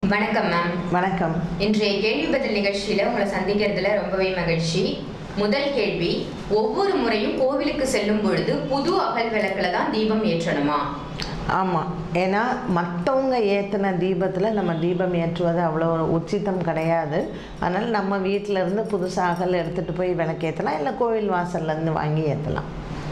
வணக்கம் மேம் வணக்கம் இன்றைய கேள்வி பதில் நிகழ்ச்சியில உங்களை சந்திக்கிறதுல ரொம்பவே மகிழ்ச்சி முதல் கேள்வி ஒவ்வொரு முறையும் கோவிலுக்கு செல்லும் பொழுது புது அகல் விளக்குல தான் தீபம் ஏற்றணுமா ஆமாம் ஏன்னா மற்றவங்க ஏற்றின தீபத்தில் நம்ம தீபம் ஏற்றுவது அவ்வளோ ஒரு உச்சிதம் கிடையாது அதனால் நம்ம வீட்டில் இருந்து புதுசாக அகல் எடுத்துகிட்டு போய் விளக்கேற்றலாம் இல்லை கோவில் வாசல்லேருந்து வாங்கி ஏற்றலாம்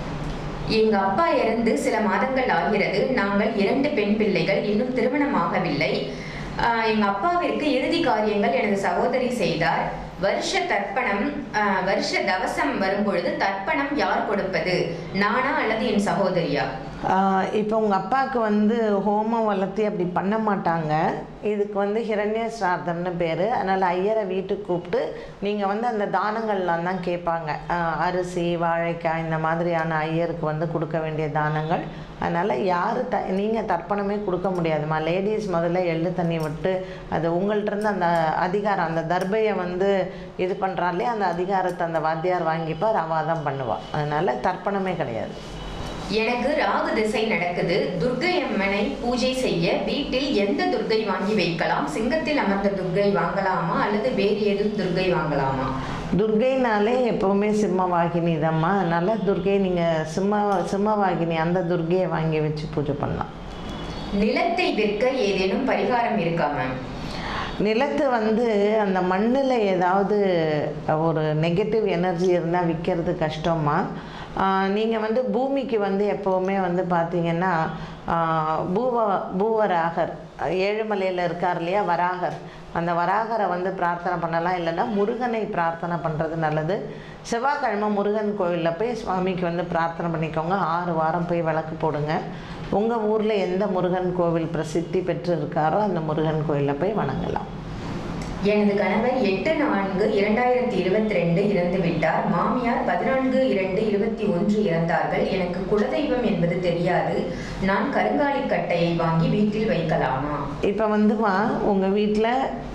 எங்க அப்பா இறந்து சில மாதங்கள் ஆகிறது நாங்கள் இரண்டு பெண் பிள்ளைகள் இன்னும் திருமணம் ஆகவில்லை ஆஹ் எங்க அப்பாவிற்கு இறுதி காரியங்கள் எனது சகோதரி செய்தார் வருஷ தர்ப்பணம் ஆஹ் வருஷ தவசம் வரும்பொழுது தர்ப்பணம் யார் கொடுப்பது நானா அல்லது என் சகோதரியா ஆஹ் இப்போ உங்கள் அப்பாவுக்கு வந்து ஹோமம் வளர்த்தி அப்படி பண்ண மாட்டாங்க இதுக்கு வந்து ஹிரண்ய சிரார்த்தம்னு பேர் அதனால் ஐயரை வீட்டுக்கு கூப்பிட்டு நீங்கள் வந்து அந்த தானங்கள்லாம் தான் கேட்பாங்க ஆஹ் அரிசி வாழைக்காய் இந்த மாதிரியான ஐயருக்கு வந்து கொடுக்க வேண்டிய தானங்கள் அதனால் யார் த நீங்கள் தர்ப்பணமே கொடுக்க முடியாதுமா லேடிஸ் முதல்ல எள்ளு தண்ணி விட்டு அது உங்கள்ட்ட இருந்து அந்த அதிகாரம் அந்த தர்பையை வந்து இது பண்ணுறாலே அந்த அதிகாரத்தை அந்த வாத்தியார் வாங்கிப்பார் அவள் தான் பண்ணுவாள் அதனால் தர்ப்பணமே கிடையாது எனக்கு ராகு திசை நடக்குது துர்க்கை அம்மனை பூஜை செய்ய வீட்டில் எந்த துர்க்கை வாங்கி வைக்கலாம் சிங்கத்தில் அமர்ந்த துர்க்கை வாங்கலாமா அல்லது வேறு ஏதும் துர்க்கை வாங்கலாமா துர்கைனாலே எப்போவுமே சிம்மவாகினி தாம்மா அதனால் துர்கை நீங்கள் சிம்ம சிம்மவாகினி அந்த துர்கையை வாங்கி வச்சு பூஜை பண்ணலாம் நிலத்தை விற்க ஏதேனும் பரிகாரம் இருக்கா மேம் நிலத்து வந்து அந்த மண்ணில் ஏதாவது ஒரு நெகட்டிவ் எனர்ஜி இருந்தால் விற்கிறது கஷ்டமா நீங்கள் வந்து பூமிக்கு வந்து எப்போவுமே வந்து பார்த்தீங்கன்னா ஆஹ், பூவ பூவராகர் ஏழுமலையில் இருக்கார் இல்லையா வராகர் அந்த வராகரை வந்து பிரார்த்தனை பண்ணலாம் இல்லைன்னா முருகனை பிரார்த்தனை பண்ணுறது நல்லது செவ்வாய்க்கிழமை முருகன் கோவிலில் போய் சுவாமிக்கு வந்து பிரார்த்தனை பண்ணிக்கோங்க ஆறு வாரம் போய் விளக்கு போடுங்க உங்கள் ஊரில் எந்த முருகன் கோவில் பிரசித்தி பெற்று இருக்காரோ அந்த முருகன் கோயிலில் போய் வணங்கலாம் எனது கணவர் எட்டு நான்கு இரண்டாயிரத்தி இருபத்தி ரெண்டு இறந்து விட்டார் மாமியார் பதினான்கு இரண்டு இருபத்தி ஒன்று இறந்தார்கள் எனக்கு குலதெய்வம் என்பது தெரியாது நான் கருங்காலி கட்டையை வாங்கி வீட்டில் வைக்கலாமா இப்போ வந்துமா உங்கள் வீட்டில்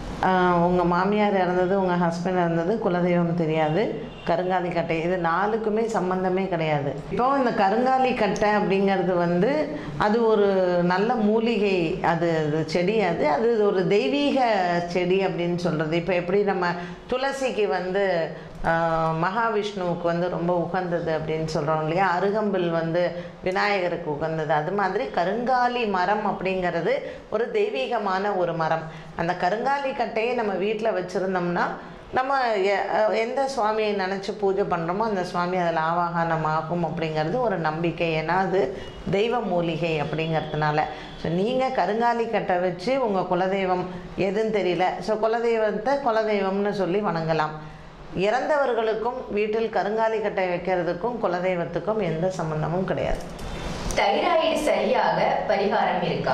உங்கள் மாமியார் இறந்தது உங்கள் ஹஸ்பண்ட் இறந்தது குலதெய்வம் தெரியாது கருங்காலி கட்டை இது நாலுக்குமே சம்மந்தமே கிடையாது இப்போ இந்த கருங்காலி கட்டை அப்படிங்கிறது வந்து அது ஒரு நல்ல மூலிகை அது அது செடி அது அது ஒரு தெய்வீக செடி அப்படின்னு சொல்கிறது இப்போ எப்படி நம்ம துளசிக்கு வந்து ஆஹ், மகாவிஷ்ணுவுக்கு வந்து ரொம்ப உகந்தது அப்படின்னு சொல்கிறோம் இல்லையா அருகம்பில் வந்து விநாயகருக்கு உகந்தது அது மாதிரி கருங்காலி மரம் அப்படிங்கிறது ஒரு தெய்வீகமான ஒரு மரம் அந்த கருங்காலி கட்டையை நம்ம வீட்டில் வச்சுருந்தோம்னா நம்ம எ- அஹ் எந்த சுவாமியை நினச்சி பூஜை பண்ணுறோமோ அந்த சுவாமி அதில் ஆவாகனம் ஆகும் அப்படிங்கிறது ஒரு நம்பிக்கை ஏன்னா அது தெய்வ மூலிகை அப்படிங்கிறதுனால ஸோ நீங்கள் கருங்காலி கட்டை வச்சு உங்கள் குலதெய்வம் எதுன்னு தெரியல ஸோ குலதெய்வத்தை குலதெய்வம்னு சொல்லி வணங்கலாம் இறந்தவர்களுக்கும் வீட்டில் கருங்காலி கட்டை வைக்கிறதுக்கும் குலதெய்வத்துக்கும் எந்த சம்மந்தமும் கிடையாது தைராய்டு சரியாக பரிகாரம் இருக்கா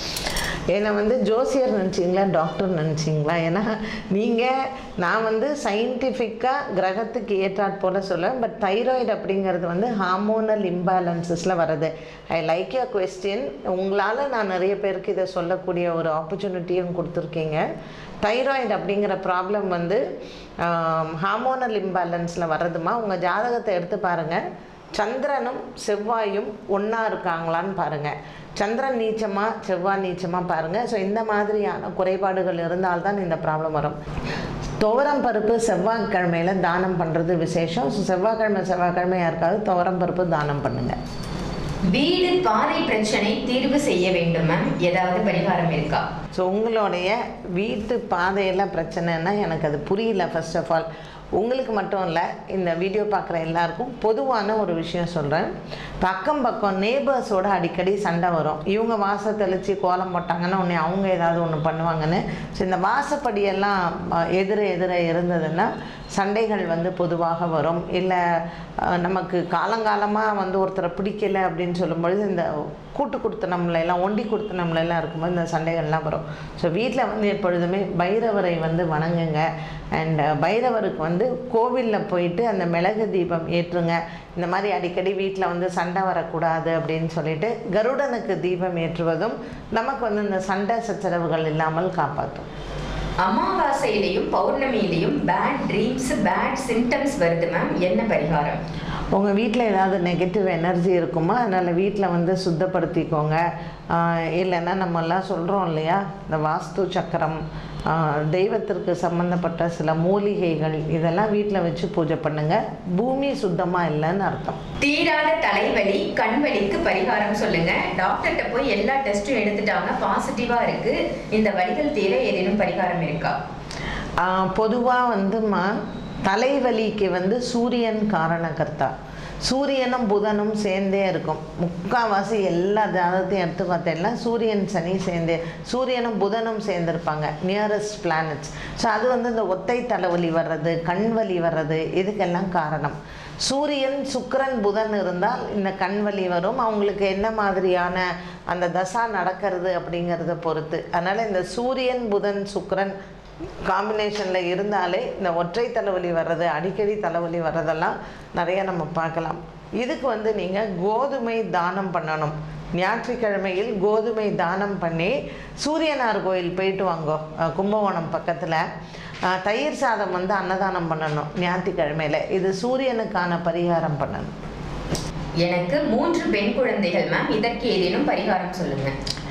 என்னை வந்து ஜோசியர் நினச்சிங்களா டாக்டர் நினச்சிங்களா ஏன்னா நீங்கள் நான் வந்து சயின்டிஃபிக்காக கிரகத்துக்கு ஏற்றாற் போல சொல்லுவேன் பட் தைராய்டு அப்படிங்கிறது வந்து ஹார்மோனல் இம்பேலன்சஸில் வருது ஐ லைக் யூ கொஸ்டின் உங்களால் நான் நிறைய பேருக்கு இதை சொல்லக்கூடிய ஒரு ஆப்பர்ச்சுனிட்டியும் கொடுத்துருக்கீங்க தைராய்டு அப்படிங்கிற ப்ராப்ளம் வந்து ஹார்மோனல் இம்பேலன்ஸில் வர்றதுமா உங்கள் ஜாதகத்தை எடுத்து பாருங்கள் சந்திரனும் செவ்வாயும் ஒன்றா இருக்காங்களான்னு பாருங்கள் சந்திரன் நீச்சமா செவ்வாய் நீச்சமா பாருங்கள் ஸோ இந்த மாதிரியான குறைபாடுகள் இருந்தால்தான் இந்த ப்ராப்ளம் வரும் துவரம் பருப்பு செவ்வாய்க்கிழமையில் தானம் பண்ணுறது விசேஷம் ஸோ செவ்வாய்க்கிழமை செவ்வாய்க்கிழமை யாருக்காவது துவரம் பருப்பு தானம் பண்ணுங்கள் வீடு பாதை பிரச்சனை தீர்வு செய்ய வேண்டும் மேம் ஏதாவது பரிகாரம் இருக்கா ஸோ உங்களுடைய வீட்டு பாதையில் பிரச்சனைன்னா எனக்கு அது புரியல ஃபர்ஸ்ட் ஆஃப் ஆல் உங்களுக்கு மட்டும் இல்லை இந்த வீடியோ பார்க்குற எல்லாருக்கும் பொதுவான ஒரு விஷயம் சொல்கிறேன் பக்கம் பக்கம் நேபர்ஸோட அடிக்கடி சண்டை வரும் இவங்க வாச தெளித்து கோலம் போட்டாங்கன்னா உடனே அவங்க ஏதாவது ஒன்று பண்ணுவாங்கன்னு ஸோ இந்த வாசப்படியெல்லாம் அஹ், எதிர எதிர இருந்ததுன்னா சண்டைகள் வந்து பொதுவாக வரும் இல்லை அஹ், நமக்கு காலங்காலமாக வந்து ஒருத்தரை பிடிக்கல அப்படின்னு சொல்லும்பொழுது இந்த கூட்டு கொடுத்தனம்ல எல்லாம் ஒண்டி கொடுத்தனம்ல எல்லாம் இருக்கும்போது இந்த சண்டைகள்லாம் வரும் ஸோ வீட்டில் வந்து எப்பொழுதுமே பைரவரை வந்து வணங்குங்க அண்ட் பைரவருக்கு வந்து கோவிலில் போயிட்டு அந்த மிளகு தீபம் ஏற்றுங்க இந்த மாதிரி அடிக்கடி வீட்டில் வந்து சண்டை வரக்கூடாது அப்படின்னு சொல்லிட்டு கருடனுக்கு தீபம் ஏற்றுவதும் நமக்கு வந்து இந்த சண்டை சச்சரவுகள் இல்லாமல் காப்பாற்றும் அமாவாசையிலையும் பௌர்ணமியிலையும் பேட் ட்ரீம்ஸ் பேட் சிம்டம்ஸ் வருது மேம் என்ன பரிகாரம் உங்கள் வீட்டில் ஏதாவது நெகட்டிவ் எனர்ஜி இருக்குமா அதனால் வீட்டில் வந்து சுத்தப்படுத்திக்கோங்க ஆஹ் இல்லைன்னா நம்மெல்லாம் சொல்கிறோம் இல்லையா இந்த வாஸ்து சக்கரம் ஆஹ் தெய்வத்திற்கு சம்மந்தப்பட்ட சில மூலிகைகள் இதெல்லாம் வீட்டில் வச்சு பூஜை பண்ணுங்கள் பூமி சுத்தமாக இல்லைன்னு அர்த்தம் தீராத தலைவலி கண்வலிக்கு பரிகாரம் சொல்லுங்க டாக்டர்கிட்ட போய் எல்லா டெஸ்டும் எடுத்துட்டாங்க பாசிட்டிவா இருக்கு இந்த வலிகள் தீர ஏதேனும் பரிகாரம் இருக்கா பொதுவாக வந்துமா தலைவலிக்கு வந்து சூரியன் காரணகர்த்தா சூரியனும் புதனும் சேர்ந்தே இருக்கும் முக்கால்வாசி எல்லா ஜாதகத்தையும் எடுத்து பார்த்தேன்னா சூரியன் சனி சேர்ந்தே சூரியனும் புதனும் சேர்ந்துருப்பாங்க நியரஸ்ட் பிளானட்ஸ் ஸோ அது வந்து இந்த ஒத்தை தலைவலி வர்றது கண் வலி வர்றது இதுக்கெல்லாம் காரணம் சூரியன் சுக்கிரன் புதன் இருந்தால் இந்த கண் வலி வரும் அவங்களுக்கு என்ன மாதிரியான அந்த தசா நடக்கிறது அப்படிங்கிறத பொறுத்து அதனால் இந்த சூரியன் புதன் சுக்கிரன் காம்பினேஷனில் இருந்தாலே இந்த ஒற்றை தலைவலி வர்றது அடிக்கடி தலைவலி வர்றதெல்லாம் நிறைய நம்ம பார்க்கலாம் இதுக்கு வந்து நீங்கள் கோதுமை தானம் பண்ணணும் ஞாயிற்றுக்கிழமையில் கோதுமை தானம் பண்ணி சூரியனார் கோயில் போயிட்டு வாங்கோ அஹ் கும்பகோணம் பக்கத்தில் அஹ் தயிர் சாதம் வந்து அன்னதானம் பண்ணணும் ஞாயிற்றுக்கிழமையில் இது சூரியனுக்கான பரிகாரம் பண்ணணும் எனக்கு மூன்று பெண் குழந்தைகள் மேம் இதற்கு ஏதேனும் பரிகாரம் சொல்லுங்க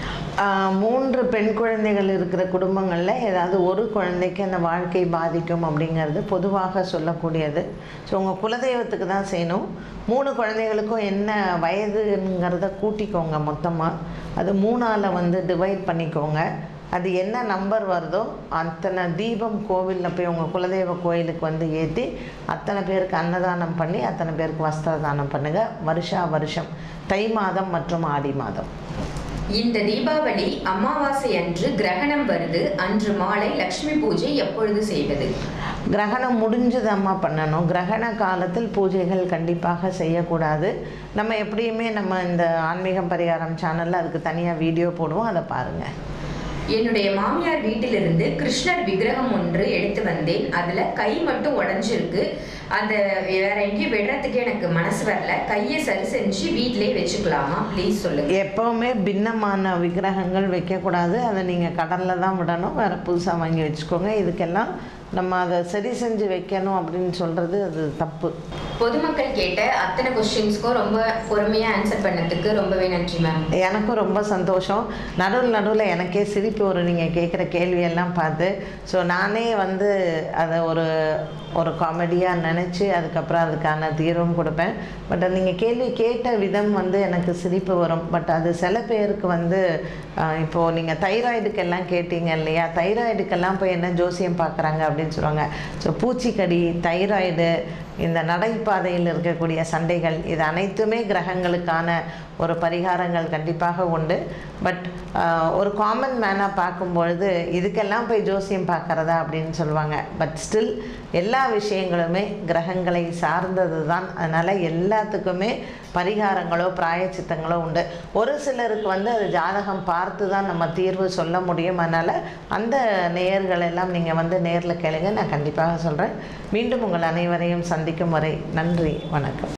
ஆஹ் மூன்று பெண் குழந்தைகள் இருக்கிற குடும்பங்களில் ஏதாவது ஒரு குழந்தைக்கு அந்த வாழ்க்கை பாதிக்கும் அப்படிங்கிறது பொதுவாக சொல்லக்கூடியது ஸோ உங்கள் குலதெய்வத்துக்கு தான் செய்யணும் மூணு குழந்தைகளுக்கும் என்ன வயதுங்கிறத கூட்டிக்கோங்க மொத்தமாக அது மூணால் வந்து டிவைட் பண்ணிக்கோங்க அது என்ன நம்பர் வருதோ அத்தனை தீபம் கோவிலில் போய் உங்கள் குலதெய்வ கோயிலுக்கு வந்து ஏற்றி அத்தனை பேருக்கு அன்னதானம் பண்ணி அத்தனை பேருக்கு வஸ்திர தானம் பண்ணுங்கள் வருஷா வருஷம் தை மாதம் மற்றும் ஆடி மாதம் இந்த தீபாவளி அமாவாசை அன்று கிரகணம் வருது அன்று மாலை லக்ஷ்மி பூஜை எப்பொழுது செய்வது கிரகணம் முடிஞ்சதம்மா பண்ணணும் கிரகண காலத்தில் பூஜைகள் கண்டிப்பாக செய்யக்கூடாது நம்ம எப்படியுமே நம்ம இந்த ஆன்மீகம் பரிகாரம் சேனலில் அதுக்கு தனியாக வீடியோ போடுவோம் அதை பாருங்கள் என்னுடைய மாமியார் வீட்டிலிருந்து கிருஷ்ணர் விக்கிரகம் ஒன்று எடுத்து வந்தேன் அதுல கை மட்டும் உடைஞ்சிருக்கு அந்த வேற எங்கேயும் விடுறதுக்கு எனக்கு மனசு வரல கையை சரி செஞ்சு வீட்டிலேயே வச்சுக்கலாமா ப்ளீஸ் சொல்லுங்க எப்போவுமே பின்னமான விக்கிரகங்கள் வைக்கக்கூடாது அதை நீங்கள் கடலில் தான் விடணும் வேறு புதுசாக வாங்கி வச்சுக்கோங்க இதுக்கெல்லாம் நம்ம அதை சரி செஞ்சு வைக்கணும் அப்படின்னு சொல்கிறது அது தப்பு பொதுமக்கள் கேட்ட அத்தனை கொஸ்டின்ஸ்க்கும் ரொம்ப பொறுமையா ஆன்சர் பண்ணதுக்கு ரொம்பவே நன்றி மேம் எனக்கும் ரொம்ப சந்தோஷம் நடுவில் நடுவில் எனக்கே சிரிப்பு வரும் நீங்கள் கேட்குற கேள்வியெல்லாம் பார்த்து ஸோ நானே வந்து அதை ஒரு ஒரு காமெடியாக நினச்சி அதுக்கப்புறம் அதுக்கான தீர்வும் கொடுப்பேன் பட் நீங்கள் கேள்வி கேட்ட விதம் வந்து எனக்கு சிரிப்பு வரும் பட் அது சில பேருக்கு வந்து ஆஹ், இப்போது நீங்கள் தைராய்டுக்கெல்லாம் கேட்டீங்க இல்லையா தைராய்டுக்கெல்லாம் போய் என்ன ஜோசியம் பார்க்குறாங்க அப்படின்னு சொல்லுவாங்க ஸோ பூச்சிக்கடி தைராய்டு இந்த நடைபாதையில் இருக்கக்கூடிய சண்டைகள் இது அனைத்துமே கிரகங்களுக்கான ஒரு பரிகாரங்கள் கண்டிப்பாக உண்டு பட் ஒரு காமன் மேனாக பார்க்கும்பொழுது இதுக்கெல்லாம் போய் ஜோசியம் பார்க்குறதா அப்படின்னு சொல்லுவாங்க பட் ஸ்டில் எல்லா விஷயங்களுமே கிரகங்களை சார்ந்தது தான் அதனால் எல்லாத்துக்குமே பரிகாரங்களோ பிராயச்சித்தங்களோ உண்டு ஒரு சிலருக்கு வந்து அது ஜாதகம் பார்த்து தான் நம்ம தீர்வு சொல்ல முடியும் அதனால் அந்த நேயர்கள் எல்லாம் நீங்கள் வந்து நேரில் கேளுங்க நான் கண்டிப்பாக சொல்கிறேன் மீண்டும் உங்கள் அனைவரையும் சந்திக்கும் வரை நன்றி வணக்கம்